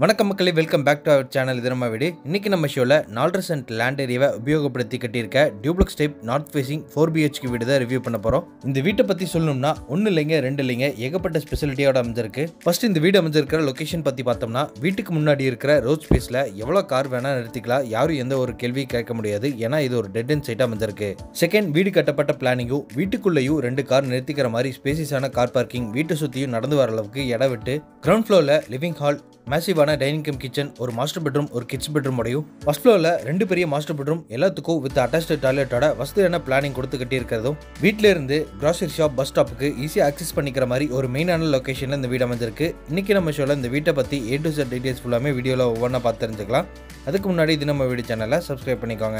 வணக்கம் மக்களே welcome back to our channel இது நம்ம வீடு இன்னைக்கு நம்ம ஷோவில் நாலரை சென்ட் லேண்ட் ஏரியாவை உபயோகப்படுத்தி கட்டியிருக்க duplex type north facing four BHK வீடு தான் ரிவ்யூ பண்ண போகிறோம் இந்த வீட்டை பற்றி சொல்லணும்னா ஒன்றும் இல்லைங்க ரெண்டு இல்லைங்க ஏகப்பட்ட ஸ்பெசிலிட்டியோட அமைஞ்சிருக்கு ஃபர்ஸ்ட் இந்த வீடு அமைஞ்சிருக்கிற லொகேஷன் பற்றி பார்த்தோம்னா வீட்டுக்கு முன்னாடி இருக்கிற ரோட் ஸ்பேஸில் எவ்வளோ கார் வேணால் நிறுத்திக்கலாம் யாரும் எந்த ஒரு கேள்வி கேட்க முடியாது ஏன்னா இது ஒரு டெட் அண்ட் சைட் அமைஞ்சிருக்கு செகண்ட் வீடு கட்டப்பட்ட பிளானிங்கும் வீட்டுக்குள்ளேயும் ரெண்டு கார் நிறுத்திக்கிற மாதிரி ஸ்பேசிஸான கார் பார்க்கிங் வீட்டை சுற்றியும் நடந்து வர அளவுக்கு இடம் விட்டு கிரவுண்ட் ஃப்ளோரில் லிவிங் ஹால் மேசிவான டைனிங் கம் கிச்சன் ஒரு மாஸ்டர் பெட்ரூம் ஒரு கிட்ஸ் பெட்ரூம் உடையும் ஃபர்ஸ்ட் ஃப்ளோரில் ரெண்டு பெரிய மாஸ்டர் பெட்ரூம் எல்லாத்துக்கும் வித் அட்டாச்டு டாய்லெட்டோட வசதியான பிளானிங் கொடுத்து கட்டியிருக்கிறதும் வீட்டில இருந்து கிராசரி ஷாப் பஸ் ஸ்டாப்புக்கு ஈஸியாக ஆக்சஸ் பண்ணிக்கிற மாதிரி ஒரு மெயினான லொகேஷனில் இந்த வீடு அமைஞ்சிருக்கு இன்னைக்கு நம்ம ஷோவில் இந்த வீட்டை பற்றி ஏ டு செட் டீடைல்ஸ் ஃபுல்லாமே வீடியோவில் ஒவ்வொன்றா பார்த்து தெரிஞ்சுக்கலாம் அதுக்கு முன்னாடி இது நம்ம வீடியோ சேனலை சப்ஸ்கிரைப் பண்ணிக்கோங்க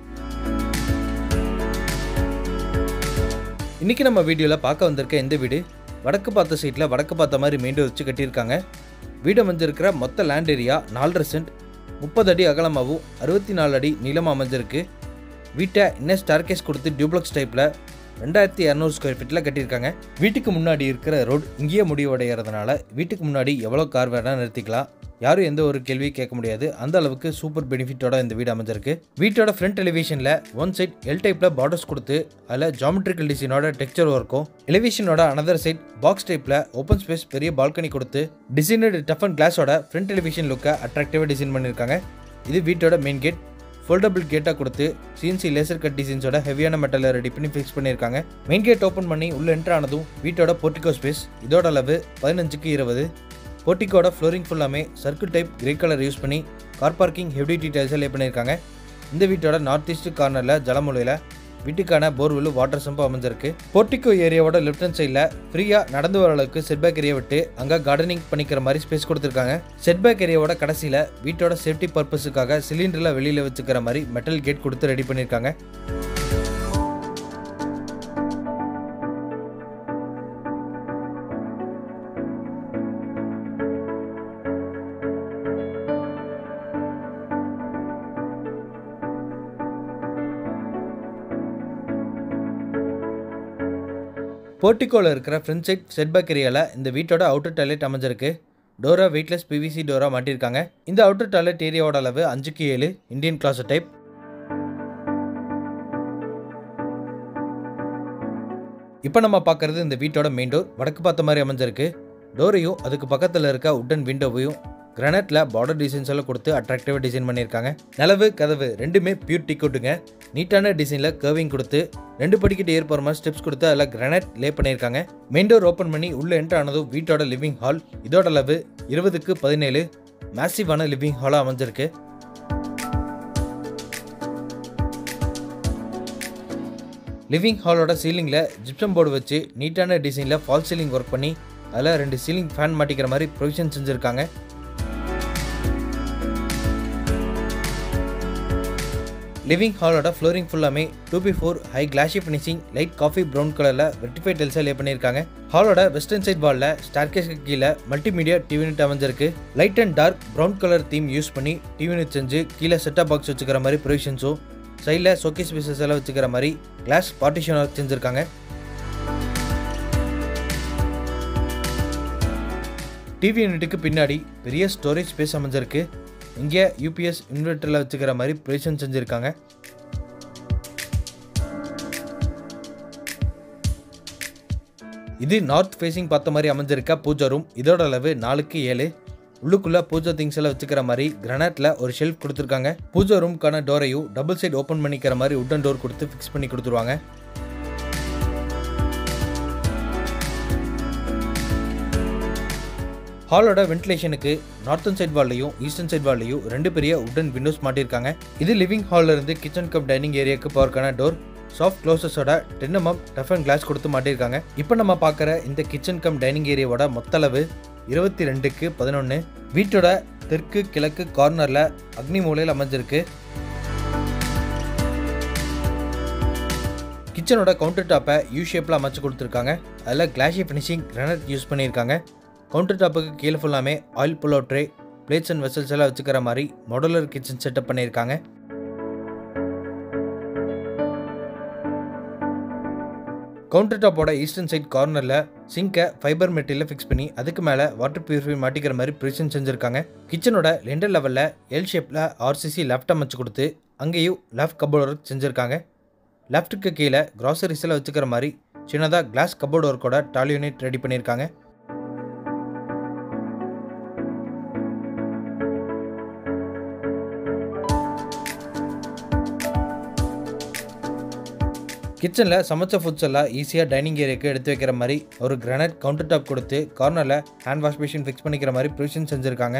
இன்னைக்கு நம்ம வீடியோவில் பார்க்க வந்திருக்க இந்த வீடு வடக்கு பார்த்த சைட்டில் வடக்கு பார்த்த மாதிரி மெயின் டோர் வச்சு கட்டியிருக்காங்க வீடு அமைஞ்சிருக்கிற மொத்த லேண்ட் ஏரியா நாலரை சென்ட் முப்பது அடி அகலமாகவும் அறுபத்தி நாலு அடி நீளம் அமைஞ்சிருக்கு வீட்டை இன்னும் ஸ்டார்கேஸ் கொடுத்து டியூப்ளக்ஸ் டைப்பில் ரெண்டாயிரத்தி இரநூறு ஸ்கொயர் ஃபீட்டில் கட்டியிருக்காங்க வீட்டுக்கு முன்னாடி இருக்கிற ரோடு இங்கேயே முடிவடைகிறதுனால வீட்டுக்கு முன்னாடி எவ்வளோ கார் வேணால் நிறுத்திக்கலாம் யாரும் எந்த ஒரு கேள்வியும் கேட்க முடியாது அந்த அளவுக்கு சூப்பர் பெனிஃபிட்டோட இந்த வீடு அமைஞ்சிருக்கு வீட்டோட ஃப்ரண்ட் எலிவேஷனில் ஒன் சைட் எல் டைப்பில் பார்டர்ஸ் கொடுத்து அதில் ஜாமெட்ரிக்கல் டிசைனோட டெக்ஸ்சர் ஒர்க்கும் எலிவேஷனோட அனதர் சைட் பாக்ஸ் டைப்பில் ஓப்பன் ஸ்பேஸ் பெரிய பால்கனி கொடுத்து டிசைனடு டஃப் அண்ட் கிளாஸோட ஃப்ரண்ட் எலிவேஷன் லுக்கை அட்ராக்டிவாக டிசைன் பண்ணியிருக்காங்க இது வீட்டோட மெயின் கேட் ஃபோல்டபிள் கேட்டாக கொடுத்து சிஎன்சி லேசர் கட் டிசைன்ஸோட ஹெவியான மெட்டலை ரெடி பண்ணி ஃபிக்ஸ் பண்ணியிருக்காங்க மெயின் கேட் ஓப்பன் பண்ணி உள்ள என்ட்ரு ஆனதும் வீட்டோட போர்ட்டிகோ ஸ்பேஸ் இதோட அளவு பதினஞ்சுக்கு இருபது போர்ட்டிக்கோட ஃப்ளோரிங் ஃபுல்லாமே circle type grey colour use பண்ணி கார் பார்க்கிங் ஹெவி டீடைல்ஸை லே பண்ணியிருக்காங்க இந்த வீட்டோட நார்த் ஈஸ்ட் கார்னரில் ஜலமூலையில் வீட்டுக்கான போர்வெல் வாட்டர் சம்பு அமைஞ்சிருக்கு போர்ட்டிகோ ஏரியாவோட லெஃப்ட் ஹேண்ட் சைடில் ஃப்ரீயாக நடந்து வர அளவுக்கு செட்பேக் ஏரியா விட்டு அங்கே கார்டனிங் பண்ணிக்கிற மாதிரி ஸ்பேஸ் கொடுத்துருக்காங்க செட்பேக் ஏரியாவோட கடைசியில் வீட்டோட சேஃப்டி பர்பஸுக்காக சிலிண்டரில் வெளியில் வச்சுக்கிற மாதிரி மெட்டல் கேட் கொடுத்து ரெடி பண்ணியிருக்காங்க போர்ட்டிகோவில் இருக்கிற ஃப்ரண்ட் சைட் செட்பேக் ஏரியாவில் இந்த வீட்டோட அவுட்டர் டாய்லெட் அமைஞ்சிருக்கு டோரா வெயிட்லெஸ் பிவிசி டோரா மாட்டியிருக்காங்க இந்த அவுட்டர் டாய்லெட் ஏரியாவோட அளவு அஞ்சுக்கு ஏழு இந்தியன் கிளாஸ் டைப் இப்போ நம்ம பார்க்குறது இந்த வீட்டோட மெயின் டோர் வடக்கு பார்த்த மாதிரி அமைஞ்சிருக்கு டோரையும் அதுக்கு பக்கத்தில் இருக்க உட்டன் விண்டோவையும் கிரானைட்டில் பார்டர் டிசைன்ஸ் எல்லாம் கொடுத்து அட்ராக்டிவாக டிசைன் பண்ணியிருக்காங்க நிலவு கதவு ரெண்டுமே பியூர் டிக்கோட்டுங்க நீட்டான டிசைனில் கர்விங் கொடுத்து ரெண்டு படிக்கட்டு ஏற் போகிற மாதிரி ஸ்டெப்ஸ் கொடுத்து அதில் கிரானைட் லே பண்ணியிருக்காங்க மெயின் டோர் ஓப்பன் பண்ணி உள்ளே என்ட்ரு ஆனதும் வீட்டோட லிவிங் ஹால் இதோட அளவு இருபதுக்கு பதினேழு மேசிவான லிவிங் ஹாலாக அமைஞ்சிருக்கு லிவிங் ஹாலோட சீலிங்கில் ஜிப்சம் போர்டு வச்சு நீட்டான டிசைனில் ஃபால் சீலிங் ஒர்க் பண்ணி அதில் ரெண்டு சீலிங் ஃபேன் மாட்டிக்கிற மாதிரி ப்ரொவிஷன் செஞ்சுருக்காங்க லிவிங் ஹாலோட ஃப்ளோரிங் ஃபுல்லாமே two by four high glossy finishing light coffee brown கலரில் வெர்டிஃபை டெல்ஸாக லே பண்ணியிருக்காங்க ஹாலோட வெஸ்டர்ன் சைட் வாலில் ஸ்டார்கேஸ்க்கு கீழே மல்டிமீடியா டிவி யூனிட் அமைஞ்சிருக்கு light and dark brown colour theme use பண்ணி டிவி யூனிட் செஞ்சு கீழே செட்டப் பாக்ஸ் வச்சுக்கிற மாதிரி ப்ரொவிஷன்ஸும் சைடில் சோக்கேஸ் பீசஸ் எல்லாம் வச்சுக்கிற மாதிரி கிளாஸ் பார்ட்டிஷன் ஒர்க் செஞ்சுருக்காங்க டிவி யூனிட்டுக்கு பின்னாடி பெரிய ஸ்டோரேஜ் ஸ்பேஸ் அமைஞ்சிருக்கு இங்கே யூபிஎஸ் இன்வெர்ட்டரில் வச்சுக்கிற மாதிரி ப்ரொவிஷன் செஞ்சுருக்காங்க இது நார்த் ஃபேஸிங் பார்த்த மாதிரி அமைஞ்சிருக்க பூஜா ரூம் இதோட அளவு நாலுக்கு ஏழு உள்ளுக்குள்ள பூஜா திங்ஸ் எல்லாம் வச்சுக்கிற மாதிரி கிரனைட்ல ஒரு ஷெல்ஃப் கொடுத்துருக்காங்க பூஜா ரூம்க்கான டோரையும் டபுள் சைட் ஓப்பன் பண்ணிக்கிற மாதிரி உட்டன் டோர் கொடுத்து ஃபிக்ஸ் பண்ணி கொடுத்துருவாங்க ஹாலோட வென்டிலேஷனுக்கு நார்த்தன் சைட் வால்லையும் ஈஸ்டர்ன் சைட் வால்லையும் ரெண்டு பெரிய உட்டன் விண்டோஸ் மாட்டியிருக்காங்க இது லிவிங் ஹாலில் இருந்து கிச்சன் கம் டைனிங் ஏரியாவுக்கு போகிறக்கான டோர் சாஃப்ட் க்ளோசஸோட ten mm toughened glass கொடுத்து மாட்டியிருக்காங்க இப்போ நம்ம பார்க்குற இந்த கிச்சன் கம் டைனிங் ஏரியாவோட மொத்த அளவு இருபத்தி ரெண்டுக்கு பதினொன்று வீட்டோட தெற்கு கிழக்கு கார்னரில் அக்னி மூலையில் அமைஞ்சிருக்கு கிச்சனோட கவுண்டர் டாப்பை யூ ஷேப்பில் அமைச்சு கொடுத்துருக்காங்க அதில் கிளாஷி ஃபினிஷிங் கிரானைட் யூஸ் பண்ணியிருக்காங்க கவுண்டர் டாப்புக்கு கீழே ஃபுல்லாமே oil pull out tray plates and vessels எல்லாம் வச்சுக்கிற மாதிரி மாடுலர் கிச்சன் செட்டப் பண்ணியிருக்காங்க கவுண்டர் டாப்போட ஈஸ்டர்ன் சைட் கார்னரில் சிங்கை ஃபைபர் மெட்டீரியல் ஃபிக்ஸ் பண்ணி அதுக்கு மேலே வாட்டர் பியூரிஃபை மாட்டிக்கிற மாதிரி ப்ரிஷன் செஞ்சுருக்காங்க கிச்சனோட லெண்டர் லெவலில் எல் ஷேப்பில் ஆர்சிசி லெஃப்ட் அமைச்சு கொடுத்து அங்கேயும் லெஃப்ட் கபோர்ட் ஒர்க் செஞ்சுருக்காங்க லெஃப்ட்டுக்கு கீழே கிராசரிஸில் வச்சுக்கிற மாதிரி சின்னதாக கிளாஸ் கபோர்ட் ஒர்க்கோட டால் யூனிட் ரெடி பண்ணியிருக்காங்க கிச்சனில் சமைச்ச ஃபுட்ஸ் எல்லாம் ஈஸியாக டைனிங் ஏரியாவுக்கு எடுத்து வைக்கிற மாதிரி ஒரு கிரானைட் கவுண்டர் டாப் கொடுத்து கார்னரில் ஹேண்ட் வாஷ் மிஷின் ஃபிக்ஸ் பண்ணிக்கிற மாதிரி ப்ரொவிஷன் செஞ்சுருக்காங்க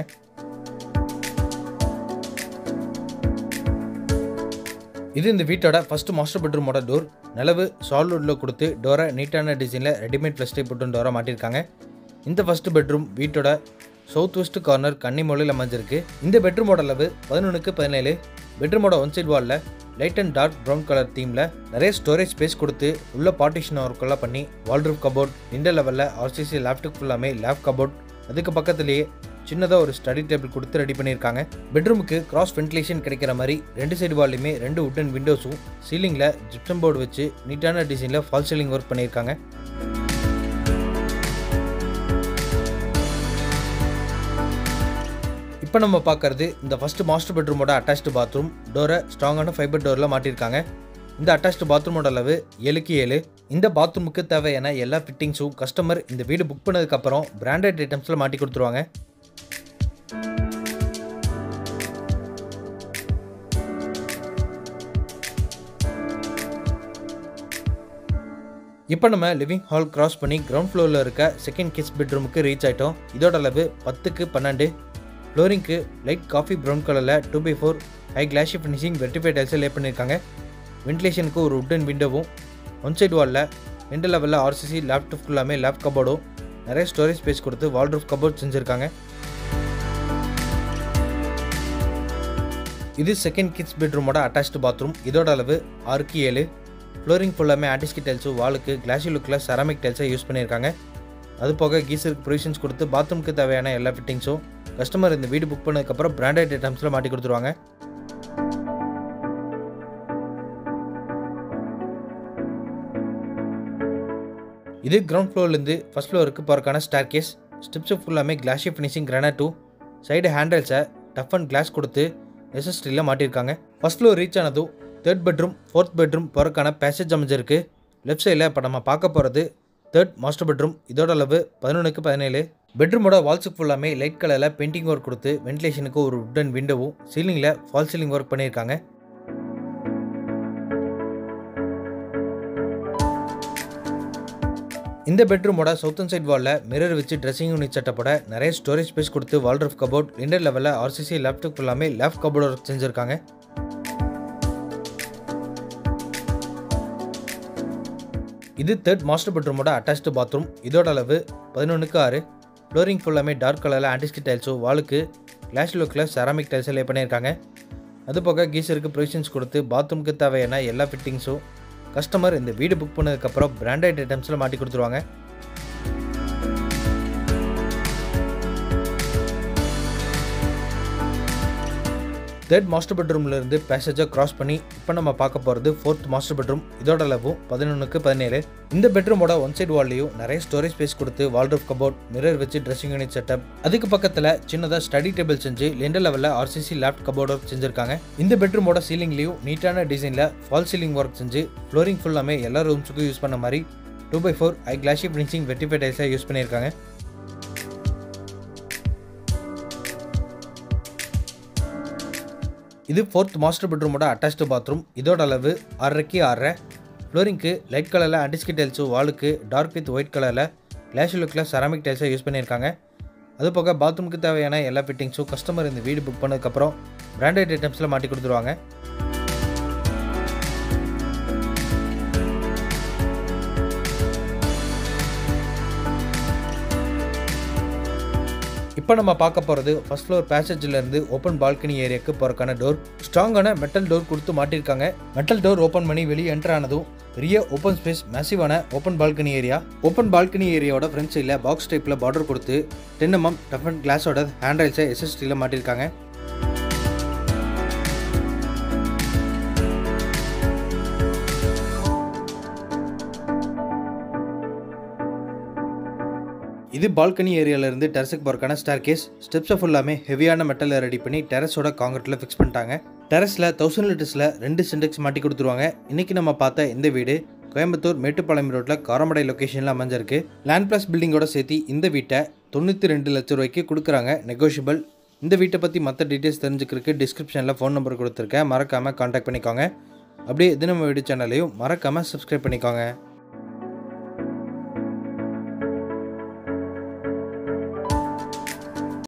இது இந்த வீட்டோட ஃபர்ஸ்ட் மாஸ்டர் பெட்ரூமோட டோர் நிலவு சால்வுட்டில் கொடுத்து டோரை நீட்டான டிசைனில் ரெடிமேட் ஃப்ளஸ்டை போட்டு டோரை மாட்டியிருக்காங்க இந்த ஃபர்ஸ்ட் பெட்ரூம் வீட்டோட சவுத் வெஸ்ட் கார்னர் கன்னிமொழியில் அமைஞ்சிருக்கு இந்த பெட்ரூமோட அளவு பதினொன்றுக்கு பதினேழு பெட்ரூமோட ஒன் சைட் வாலில் light and dark brown colour தீமில் நிறைய ஸ்டோரேஜ் ஸ்பேஸ் கொடுத்து உள்ள பார்ட்டிஷன் ஒர்க்கெல்லாம் பண்ணி வால்ரூப் கபோர்ட் இந்த லெவலில் ஆர்சிசி லேப்டாப் ஃபுல்லாமே லேப் கபோர்ட் அதுக்கு பக்கத்துலேயே சின்னதாக ஒரு ஸ்டடி டேபிள் கொடுத்து ரெடி பண்ணியிருக்காங்க பெட்ரூமுக்கு கிராஸ் வென்டிலேஷன் கிடைக்கிற மாதிரி ரெண்டு சைடு வால்லையுமே ரெண்டு உட்டன் விண்டோஸும் சீலிங்கில் ஜிப்சம் போர்டு வச்சு நீட்டான டிசைனில் ஃபால் சீலிங் ஒர்க் பண்ணியிருக்காங்க இப்போ நம்ம பார்க்கறது இந்த ஃபர்ஸ்ட் மாஸ்டர் பெட்ரூமோட அட்டாச்டு பாத்ரூம் டோரை ஸ்ட்ராங்கான ஃபைபர் டோரில் மாட்டியிருக்காங்க இந்த அட்டாச்டு பாத்ரூமோட அளவு ஏழுக்கு ஏழு இந்த பாத்ரூமுக்கு தேவையான எல்லா ஃபிட்டிங்ஸும் கஸ்டமர் இந்த வீடு புக் பண்ணதுக்கப்புறம் பிராண்டட் ஐட்டம்ஸில் மாட்டி கொடுத்துருவாங்க இப்போ நம்ம லிவிங் ஹால் கிராஸ் பண்ணி கிரவுண்ட் ஃப்ளோரில் இருக்க செகண்ட் கிட்ஸ் பெட்ரூமுக்கு ரீச் ஆகிட்டோம் இதோட அளவு பத்துக்கு பன்னெண்டு ஃப்ளோரிங்க்கு லைட் காஃபி ப்ரௌன் கலரில் two by four high glossy finishing வெர்டிஃபை டைல்ஸை லே பண்ணியிருக்காங்க வென்டிலேஷனுக்கு ஒரு உட்டன் விண்டோவும் ஒன் சைடு வாலில் ரெண்டு லெவலில் ஆர்சிசி லேப்டாப் ஃபுல்லாமே லேப் கபோர்டும் நிறைய ஸ்டோரேஜ் ஸ்பேஸ் கொடுத்து வால்ரூஃப் கபோர்ட் செஞ்சுருக்காங்க இது செகண்ட் கிட்ஸ் பெட்ரூமோட அட்டாச்டு பாத்ரூம் இதோட அளவு ஆறுக்கு ஏழு ஃப்ளோரிங் ஃபுல்லாமே ஆர்டிஸ்கி டைல்ஸும் வாலுக்கு கிளாசி லுக்கில் செராமிக் டைல்ஸை யூஸ் பண்ணியிருக்காங்க அது போக கீசருக்கு ப்ரொவிஷன்ஸ் கொடுத்து பாத்ரூமுக்கு தேவையான எல்லா ஃபிட்டிங்ஸும் கஸ்டமர் இந்த வீடு புக் பண்ணதுக்கப்புறம் பிராண்டட் ஐட்டம்ஸில் மாட்டி கொடுத்துருவாங்க இது கிரவுண்ட் ஃப்ளோர்லேருந்து ஃபஸ்ட் ஃப்ளோருக்கு போகிறக்கான ஸ்டார் கேஸ் ஸ்டெப்ஸு ஃபுல்லாமே கிளாஷி ஃபினிஷிங் கிரானைட்டும் சைடு ஹேண்டல்ஸை டஃப் அண்ட் கிளாஸ் கொடுத்து எஸ்எஸ்டியில் மாட்டியிருக்காங்க ஃபஸ்ட் ஃப்ளோர் ரீச் ஆனதும் தேர்ட் பெட்ரூம் ஃபோர்த் பெட்ரூம் போகிறக்கான பேசேஜ் அமைஞ்சிருக்கு லெஃப்ட் சைடில் இப்போ நம்ம பார்க்க போகிறது தேர்ட் மாஸ்டர் பெட்ரூம் இதோட அளவு பதினொன்றுக்கு பதினேழு பெட்ரூமோட வால்ஸுக்கு ஃபுல்லாமே லைட் கலரில் பெயிண்டிங் ஒர்க் கொடுத்து வென்டிலேஷனுக்கு ஒரு உட்டன் விண்டோவும் சீலிங்கில் ஃபால் சீலிங் ஒர்க் பண்ணியிருக்காங்க இந்த பெட்ரூமோட சவுத்தன் சைட் வாலில் மிரர் வச்சு ட்ரெஸ்ஸிங் யூனிட் செட்டப்போட நிறைய ஸ்டோரேஜ் ஸ்பேஸ் கொடுத்து வால்ரஃப் கபோர்ட் லிண்டர் லெவலில் ஆர்சிசி லேப்டாப் ஃபுல்லாமே லேப் கபோர்ட் ஒர்க் செஞ்சுருக்காங்க இது தேர்ட் மாஸ்டர் பெட்ரூமோட அட்டாச்டு பாத்ரூம் இதோட அளவு பதினொன்றுக்கு ஆறு ஃப்ளோரிங் ஃபுல்லாமே டார்க் கலரில் ஆன்டிஸ்கி டைல்ஸும் வாலுக்கு கிளாஸ் லுக்கில் செராமிக் டைல்ஸை லே பண்ணியிருக்காங்க அது போக கீசருக்கு ப்ரொவிஷன்ஸ் கொடுத்து பாத்ரூமுக்கு தேவையான எல்லா ஃபிட்டிங்ஸும் கஸ்டமர் இந்த வீடு புக் பண்ணதுக்கப்புறம் பிராண்டட் ஐட்டம்ஸில் மாட்டி கொடுத்துருவாங்க தேர்ட் மாஸ்டர் பெட்ரூம்ல இருந்து பேசேஜை கிராஸ் பண்ணி இப்போ நம்ம பார்க்க போகிறது ஃபோர்த் மாஸ்டர் பெட்ரூம் இதோட அளவும் பதினொன்றுக்கு பதினேழு இந்த பெட்ரூமோட ஒன் சைடு வால்லையும் நிறைய ஸ்டோரேஜ் ஸ்பேஸ் கொடுத்து வால்ரூப் கபோர்ட் மிரர் வச்சு ட்ரெஸ்ஸிங் யூனிட் செட்டப் அதுக்கு பக்கத்தில் சின்னதாக ஸ்டடி டேபிள் செஞ்சு லெண்டர் லெவலில் ஆர்சிசி லேப் கபோர்ட் ஒர்க் செஞ்சிருக்காங்க இந்த பெட்ரூமோட சீலிங்லேயும் நீட்டான டிசைனில் ஃபால் சீலிங் ஒர்க் செஞ்சு ஃப்ளோரிங் ஃபுல்லாமே எல்லா ரூம்ஸுக்கும் யூஸ் பண்ண மாதிரி two by four high glossy finishing vitrified டைல்ஸாக யூஸ் பண்ணியிருக்காங்க இது ஃபோர்த் மாஸ்டர் பெட்ரூமோட அட்டாச்டு பாத்ரூம் இதோட அளவு ஆறரைக்கு ஆறரை ஃப்ளோரிங்க்கு லைட் கலரில் அண்டிஸ்கி டைல்ஸும் வாலுக்கு டார்க் வித் ஒயிட் கலரில் கிளாஷ் லுக்கில் செராமிக் டைல்ஸை யூஸ் பண்ணியிருக்காங்க அது போக பாத்ரூமுக்கு தேவையான எல்லா ஃபிட்டிங்ஸும் கஸ்டமர் இந்த வீடு புக் பண்ணதுக்கப்புறம் பிராண்டட் ஐட்டம்ஸில் மாட்டி கொடுத்துருவாங்க இப்போ நம்ம பார்க்க போகிறது ஃபர்ஸ்ட் ஃப்ளோர் பேசேஜ்லேருந்து ஓப்பன் பால்கனி ஏரியாவுக்கு போகிறக்கான டோர் ஸ்ட்ராங்கான மெட்டல் டோர் கொடுத்து மாட்டியிருக்காங்க மெட்டல் டோர் ஓப்பன் பண்ணி வெளியே என்டர் ஆனதும் பெரிய ஓப்பன் ஸ்பேஸ் மேசிவான ஓப்பன் பால்கனி ஏரியா ஓப்பன் பால்கனி ஏரியாவோட ஃப்ரண்ட் சைடில் பாக்ஸ் டைப்பில் பார்டர் கொடுத்து டென் எம்எம் டஃபன் கிளாஸோட ஹேண்ட்ரைல்ஸை எஸ்எஸ்டியில் மாட்டியிருக்காங்க இது பால்கனி ஏரியாவிலேருந்து டெரஸுக்கு போகிறக்கான ஸ்டார் கேஸ் ஸ்டெப்ஸை ஃபுல்லாமே ஹெவியான மெட்டலில் ரெடி பண்ணி டெரஸோட காங்கிரீட்டில் ஃபிக்ஸ் பண்ணிட்டாங்க டெரஸில் தௌசண்ட் லிட்டர்ஸில் ரெண்டு சிண்டெக்ஸ் மாட்டி கொடுத்துருவாங்க இன்றைக்கி நம்ம பார்த்த இந்த வீடு கோயம்புத்தூர் மேட்டுப்பாளையம் ரோட்டில் காரமடை லொக்கேஷனில் அமைஞ்சிருக்கு லேண்ட் பிளஸ் பில்டிங்கோட சேர்த்து இந்த வீட்டை தொண்ணூற்றி ரெண்டு லட்ச ரூபாய்க்கு கொடுக்குறாங்க நெகோஷியபிள் இந்த வீட்டை பற்றி மற்ற டீட்டெயில்ஸ் தெரிஞ்சுக்கிறதுக்கு டிஸ்கிரிப்ஷனில் ஃபோன் நம்பர் கொடுத்துருக்கேன் மறக்காமல் காண்டாக்ட் பண்ணிக்கோங்க அப்படியே இது நம்ம வீடியோ சேனலையும் மறக்காமல் சப்ஸ்கிரைப் பண்ணிக்கோங்க